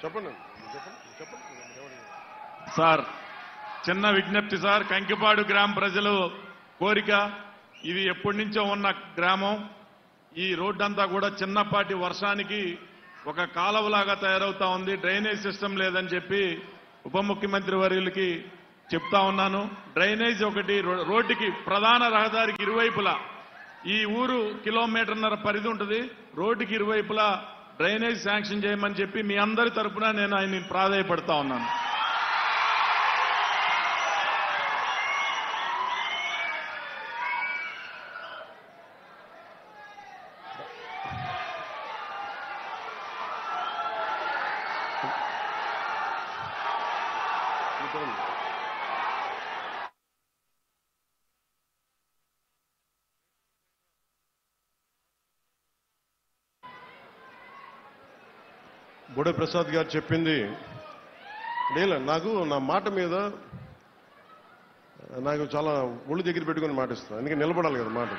చెప్పండి చెప్పండి చెప్పండి సార్ చిన్న విజ్ఞప్తి సార్ కంకిపాడు గ్రామ ప్రజలు కోరిక ఇది ఎప్పటి నుంచో ఉన్న గ్రామం ఈ రోడ్డు అంతా కూడా చిన్నపాటి వర్షానికి ఒక కాలువలాగా తయారవుతా ఉంది డ్రైనేజ్ సిస్టమ్ లేదని చెప్పి ఉప ముఖ్యమంత్రి వర్యులకి చెప్తా ఉన్నాను డ్రైనేజ్ ఒకటి రో- రోడ్డుకి ప్రధాన రహదారికి ఇరువైపులా ఈ ఊరు కిలోమీటర్న్నర పరిధి ఉంటుంది రోడ్డుకి ఇరువైపులా డ్రైనేజ్ శాంక్షన్ చేయమని చెప్పి మీ అందరి తరపున నేను ఆయన్ని ప్రాధాయపడతా ఉన్నాను చెప్పండి బుడే ప్రసాద్ గారు చెప్పింది లేదు నాకు నా మాట మీద నాకు చాలా ఒళ్ళు దగ్గర పెట్టుకుని మాట ఇస్తాను అందుకే నిలబడాలి కదా మాట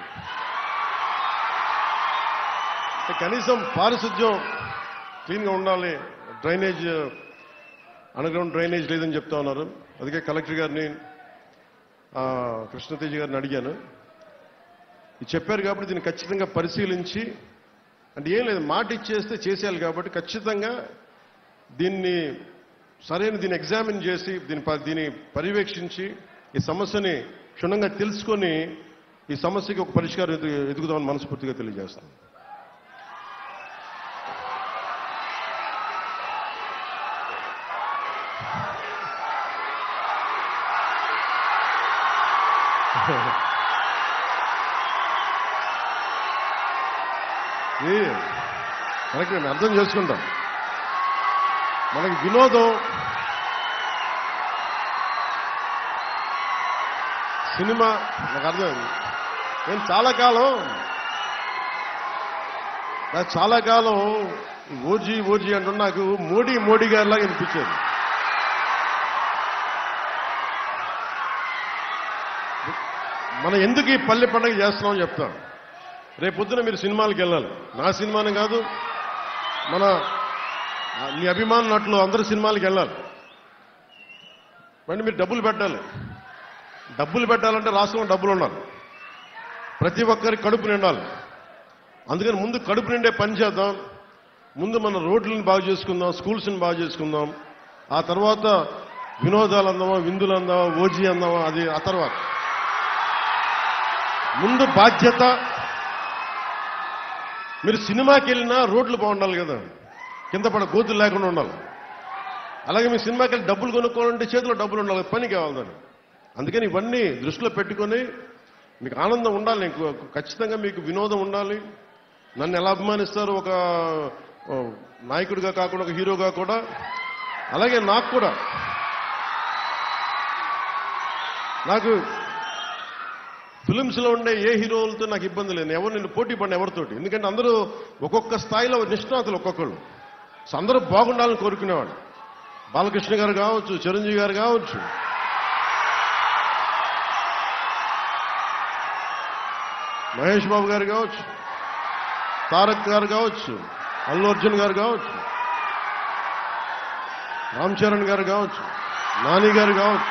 కనీసం పారిశుద్ధ్యం క్లీన్గా ఉండాలి డ్రైనేజ్ అండర్గ్రౌండ్ డ్రైనేజ్ లేదని చెప్తా ఉన్నారు అందుకే కలెక్టర్ గారిని ఆ, కృష్ణతేజ గారిని అడిగాను ఇది చెప్పారు కాబట్టి దీన్ని ఖచ్చితంగా పరిశీలించి అంటే ఏం లేదు మాట ఇచ్చేస్తే చేసేయాలి కాబట్టి ఖచ్చితంగా దీన్ని సరైన దీన్ని ఎగ్జామిన్ చేసి దీని ప- దీన్ని పర్యవేక్షించి ఈ సమస్యని క్షుణ్ణంగా తెలుసుకొని ఈ సమస్యకి ఒక పరిష్కారం ఎదు- ఎదుగుదామని మనస్ఫూర్తిగా తెలియజేస్తాను ఏ కరెక్ట్ మేము అర్థం చేసుకుంటాం మనకి వినోదం సినిమా నాకు అర్థం నేను చాలా కాలం నాకు చాలా కాలం ఈ ఓజీ ఓజీ అంటూ నాకు మోడీ మోడీ గారిలాగా అనిపించేది మనం ఎందుకు ఈ పల్లె పండుగ చేస్తున్నామని చెప్తాను రేపొద్దున మీరు సినిమాలకు వెళ్ళాలి నా సినిమాని కాదు మన ఆ, మీ అభిమాన నటులు అందరు సినిమాలకు వెళ్ళాలి మరి మీరు డబ్బులు పెట్టాలి డబ్బులు పెట్టాలంటే రాష్ట్రంలో డబ్బులు ఉండాలి ప్రతి ఒక్కరికి కడుపు నిండాలి అందుకని ముందు కడుపు నిండే పని చేద్దాం ముందు మన రోడ్లను బాగు చేసుకుందాం స్కూల్స్ని బాగు చేసుకుందాం ఆ తర్వాత వినోదాలు అందామా విందులు అందామా ఓజీ అందామా అది ఆ తర్వాత ముందు బాధ్యత మీరు సినిమాకి వెళ్ళినా రోడ్లు బాగుండాలి కదా కింద పడ గోతులు లేకుండా ఉండాలి అలాగే మీ సినిమాకి వెళ్ళి డబ్బులు కొనుక్కోవాలంటే చేతిలో డబ్బులు ఉండాలి పని కావాలి దాన్ని అందుకని ఇవన్నీ దృష్టిలో పెట్టుకొని మీకు ఆనందం ఉండాలి నీకు ఖచ్చితంగా మీకు వినోదం ఉండాలి నన్ను ఎలా అభిమానిస్తారు ఒక ఓ, నాయకుడిగా కాకుండా ఒక హీరోగా కూడా అలాగే నాకు కూడా నాకు ఫిలిమ్స్ లో ఉండే ఏ హీరోలతో నాకు ఇబ్బంది లేదు ఎవరు నిన్ను పోటీ పడిన ఎవరితోటి ఎందుకంటే అందరూ ఒక్కొక్క స్థాయిలో నిష్ణాతులు ఒక్కొక్కళ్ళు సో అందరూ బాగుండాలని కోరుకునేవాడు బాలకృష్ణ గారు కావచ్చు చిరంజీవి గారు కావచ్చు మహేష్ బాబు గారు కావచ్చు తారక్ గారు కావచ్చు అల్లు అర్జున్ గారు కావచ్చు రామ్ చరణ్ గారు కావచ్చు నాని గారు కావచ్చు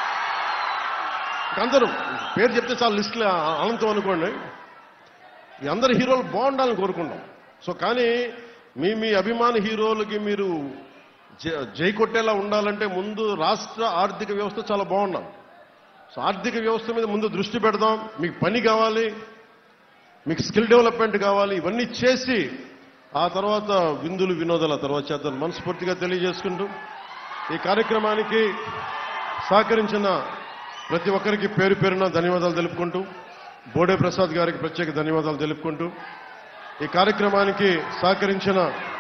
అందరూ పేరు చెప్తే చాలా లిస్టులు అనంతం అనుకోండి ఈ అందరు హీరోలు బాగుండాలని కోరుకుంటాం సో కానీ మీ మీ అభిమాన హీరోలకి మీరు జ- జై కొట్టేలా ఉండాలంటే ముందు రాష్ట్ర ఆర్థిక వ్యవస్థ చాలా బాగుండాలి సో ఆర్థిక వ్యవస్థ మీద ముందు దృష్టి పెడదాం మీకు పని కావాలి మీకు స్కిల్ డెవలప్మెంట్ కావాలి ఇవన్నీ చేసి ఆ తర్వాత విందులు వినోదాల తర్వాత చేద్దాం మనస్ఫూర్తిగా తెలియజేసుకుంటూ ఈ కార్యక్రమానికి సహకరించిన ప్రతి ఒక్కరికి పేరు పేరున ధన్యవాదాలు తెలుపుకుంటూ బోడే ప్రసాద్ గారికి ప్రత్యేక ధన్యవాదాలు తెలుపుకుంటూ ఈ కార్యక్రమానికి సహకరించిన